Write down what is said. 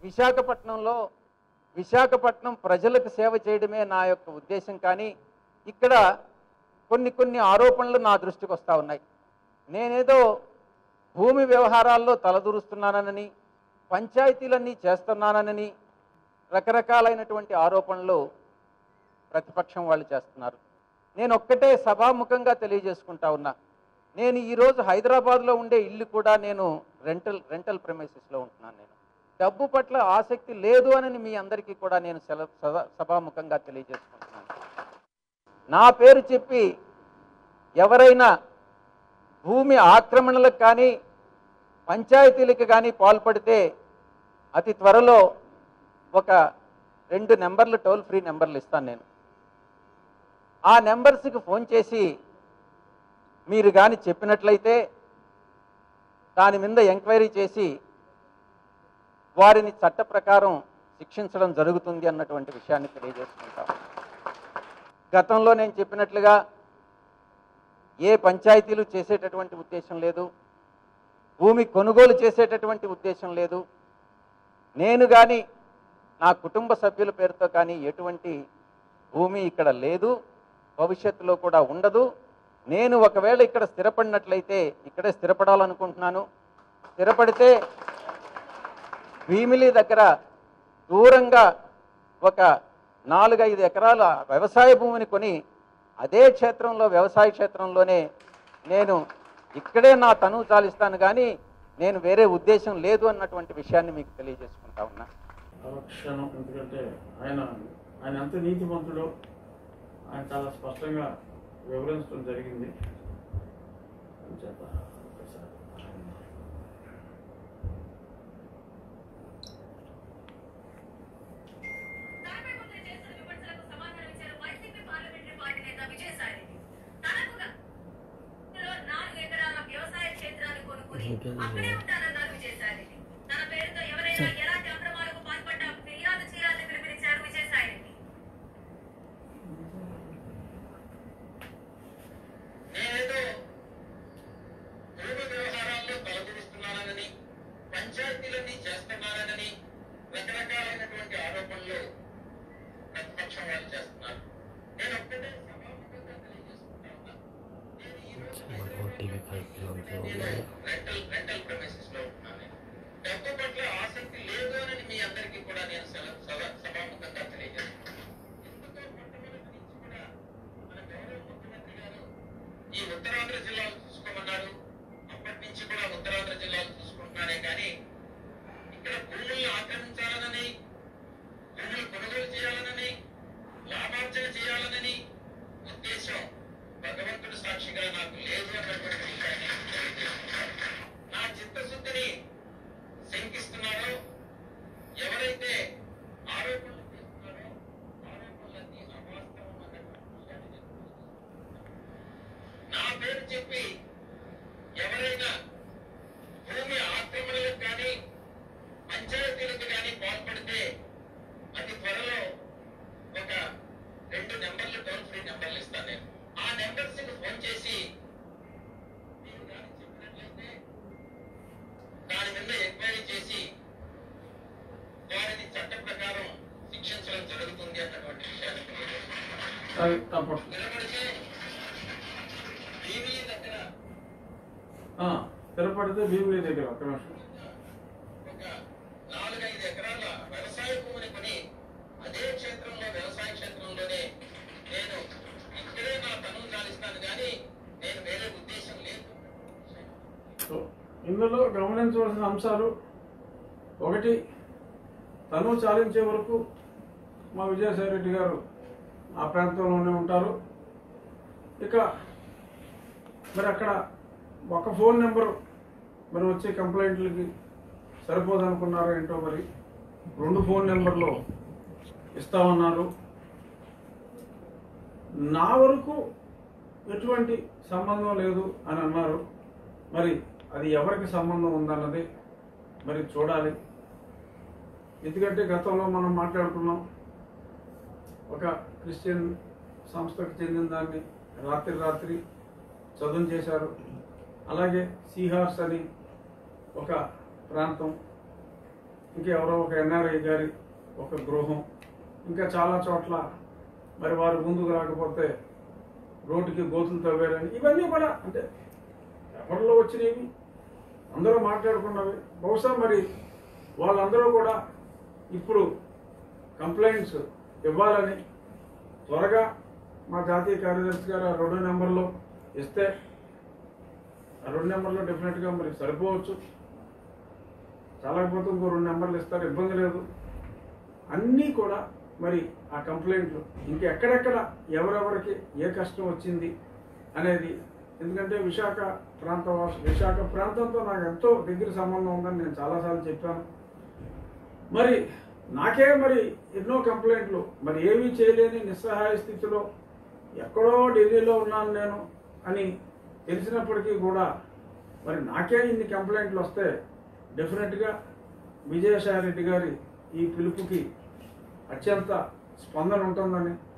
విశాఖపట్నంలో విశాఖపట్నం ప్రజలకు సేవ చేయడమే నా యొక్క ఉద్దేశం కానీ ఇక్కడ కొన్ని కొన్ని ఆరోపణలు నా దృష్టికి వస్తూ ఉన్నాయి నేనేదో భూమి వ్యవహారాల్లో తలదూరుస్తున్నానని పంచాయతీలన్నీ చేస్తున్నానని రకరకాలైనటువంటి ఆరోపణలు ప్రతిపక్షం వాళ్ళు చేస్తున్నారు నేను ఒక్కటే సభాముఖంగా తెలియజేసుకుంటా ఉన్నా నేను ఈరోజు హైదరాబాద్లో ఉండే ఇల్లు కూడా నేను రెంటల్ రెంటల్ ప్రెమైసెస్లో ఉంటున్నాను నేను డబ్బు పట్ల ఆసక్తి లేదు అని మీ అందరికీ కూడా నేను సెల సభ- సభాముఖంగా తెలియజేసుకుంటున్నాను నా పేరు చెప్పి ఎవరైనా భూమి ఆక్రమణలకు కానీ పంచాయతీలకు కానీ పాల్పడితే అతి త్వరలో ఒక రెండు నెంబర్లు టోల్ ఫ్రీ నెంబర్లు ఇస్తాను నేను ఆ నెంబర్స్కి ఫోన్ చేసి మీరు కానీ చెప్పినట్లయితే దాని మీద ఎంక్వైరీ చేసి వారిని చట్ట ప్రకారం శిక్షించడం జరుగుతుంది అన్నటువంటి విషయాన్ని తెలియజేసుకుంటాం గతంలో నేను చెప్పినట్లుగా ఏ పంచాయతీలు చేసేటటువంటి ఉద్దేశం లేదు భూమి కొనుగోలు చేసేటటువంటి ఉద్దేశం లేదు నేను కానీ నా కుటుంబ సభ్యుల పేరుతో కానీ ఎటువంటి భూమి ఇక్కడ లేదు భవిష్యత్తులో కూడా ఉండదు నేను ఒకవేళ ఇక్కడ స్థిరపడినట్లయితే ఇక్కడే స్థిరపడాలనుకుంటున్నాను స్థిరపడితే భీమిలి దగ్గర దూరంగా ఒక నాలుగైదు ఎకరాల వ్యవసాయ భూమిని కొని అదే క్షేత్రంలో వ్యవసాయ క్షేత్రంలోనే నేను ఇక్కడే నా తనువు చాలిస్తాను కానీ నేను వేరే ఉద్దేశం లేదు అన్నటువంటి విషయాన్ని మీకు తెలియజేసుకుంటా ఉన్నా క్షణం ఎందుకంటే ఆయన ఆయన ఎంత నీతిమంతుడో ఆయన చాలా స్పష్టంగా వివరించడం జరిగింది అంచేత ఒకసారి ఆయన- తనపై కొందరు చేస్తున్న విమర్శలకు సమాధానం ఇచ్చారు వైసీపీ పార్లమెంటరీ పార్టీ నేత విజయసాయిరెడ్డి తనకుగా లో నాలుగు ఎకరాల వ్యవసాయ క్షేత్రాన్ని కొనుక్కుని అక్కడే ఉంటానన్నారు విజయసాయిరెడ్డి తన పేరుతో ఎవరైనా ఎలాంటి అక్రమాలకు పాల్పడ్డా ఫిర్యాదు చేయాలని పిలుపునిచ్చారు విజయసాయిరెడ్డి నేనేదో భూమి వ్యవహారాల్లో తలదూరుస్తున్నానని పంచాయతీలన్నీ చేస్తున్నానని రకరకాలైనటువంటి ఆరోపణలు ప్రతిపక్షం వాళ్ళు చేస్తున్నారు నేను ఒక్కటే సభాముఖంగా తెలియజేసుకుంటా ఉన్నా నేను ఈ రోజు నేను రెంటల్ రెంటల్ ప్రెమిసెస్ లో ఉంటున్నాను నేను. డబ్బు పట్ల ఆసక్తి లేదు అని మీ అందరికీ కూడా నేను సెల- సభ- సభాముఖంగా తెలియజేస్తున్నాను ఎందుకో మొట్టమొదటి నుంచి కూడా మన గౌరవ ముఖ్యమంత్రి గారు ఈ ఉత్తరాంధ్ర జిల్లాలు చూసుకోమన్నారు అప్పటి నుంచి కూడా ఉత్తరాంధ్ర జిల్లాలు చూసుకుంటున్నానే కానీ ఇక్కడ భూముల్ని ఆక్రమించాలనని భూములు కొనుగోలు చేయాలనని లాభార్జన చేయాలనని ఉద్దేశం భగవంతుడు సాక్షిగా నాకు లేదు అన్నటువంటి విషయాన్ని తెలియజేస్తున్నాను నా చిత్తశుద్ధిని శంకిస్తున్నారో ఎవరైతే ఆరోపణలు చేస్తున్నారో ఆరోపణలన్నీ అవాస్తవం అన్నటువంటి విషయాన్ని నేను తెలియజేస్తున్నాను. నా పేరు చెప్పి ఎవరైనా భూమి ఆక్రమణలకు కానీ పంచాయతీలకు కానీ పాల్పడితే అతి త్వరలో ఒక రెండు నెంబర్లు టోల్ ఫ్రీ నెంబర్లు ఇస్తాను నేను ఆ నెంబర్స్ కి ఫోన్ చేసి మీరు కానీ చెప్పినట్లయితే దాని మీద ఎంక్వైరీ చేసి వారిని చట్ట ప్రకారం శిక్షించడం జరుగుతుంది అన్నటువంటి విషయాన్ని తెలియజేస్తున్నాను. సరే తప్పకుండా నిలబడితే భీమిలి దగ్గర ఆ, స్థిరపడితే భీమిలి దగ్గర ఒక్క నిమిషం ఒక నాలుగైదు ఎకరాల వ్యవసాయ భూమిని కొని అదే క్షేత్రంలో వ్యవసాయ క్షేత్రంలోనే నేను ఇక్కడే నా తనువు చాలిస్తాను కానీ నేను వేరే ఉద్దేశం లేదు సో ఇందులో గమనించవలసిన అంశాలు ఒకటి తను చాలించే వరకు మా విజయసాయి రెడ్డి గారు ఆ ప్రాంతంలోనే ఉంటారు ఇక మరి అక్కడ ఒక ఫోన్ నెంబరు మరి వచ్చే కంప్లైంట్లకి సరిపోదనుకున్నారో ఏంటో మరి రెండు ఫోన్ నెంబర్లు ఇస్తామన్నారు నా వరకు ఎటువంటి సంబంధం లేదు అని అన్నారు మరి అది ఎవరికి సంబంధం ఉందన్నది మరి చూడాలి ఎందుకంటే గతంలో మనం మాట్లాడుకున్నాం ఒక క్రిస్టియన్ సంస్థకు చెందిన దాన్ని రాత్రి రాత్రి చదువు చేశారు అలాగే సీహార్స్ అని ఒక ప్రాంతం ఇంకెవరో ఒక ఎన్ఆర్ఐ గారి ఒక గృహం ఇంకా చాలా చోట్ల మరి వారు ముందుకు రాకపోతే రోడ్డుకి గోతులు తవ్వారని ఇవన్నీ కూడా అంటే పేపర్లో వచ్చినవి అందరూ మాట్లాడుకున్నవి బహుశా మరి వాళ్ళందరూ కూడా ఇప్పుడు కంప్లైంట్స్ ఇవ్వాలని త్వరగా మా జాతీయ కార్యదర్శి గారు ఆ రెండో నెంబర్లో ఇస్తే ఆ రెండు నెంబర్లో డెఫినెట్గా మరి సరిపోవచ్చు చాలకపోతే ఇంకో రెండు నెంబర్లు ఇస్తారు ఇబ్బంది లేదు అన్నీ కూడా మరి ఆ కంప్లైంట్లు ఇంకెక్కడెక్కడ ఎవరెవరికి ఏ కష్టం వచ్చింది అనేది ఎందుకంటే విశాఖ ప్రాంత వాసు విశాఖ ప్రాంతంతో నాకు ఎంతో దగ్గర సంబంధం ఉందని నేను చాలాసార్లు చెప్పాను మరి నాకే మరి ఎన్నో కంప్లైంట్లు మరి ఏమీ చేయలేని నిస్సహాయ స్థితిలో ఎక్కడో ఢిల్లీలో ఉన్నాను నేను అని తెలిసినప్పటికీ కూడా మరి నాకే ఇన్ని కంప్లైంట్లు వస్తే డెఫినెట్గా విజయసాయి రెడ్డి గారి ఈ పిలుపుకి అత్యంత స్పందన ఉంటుందని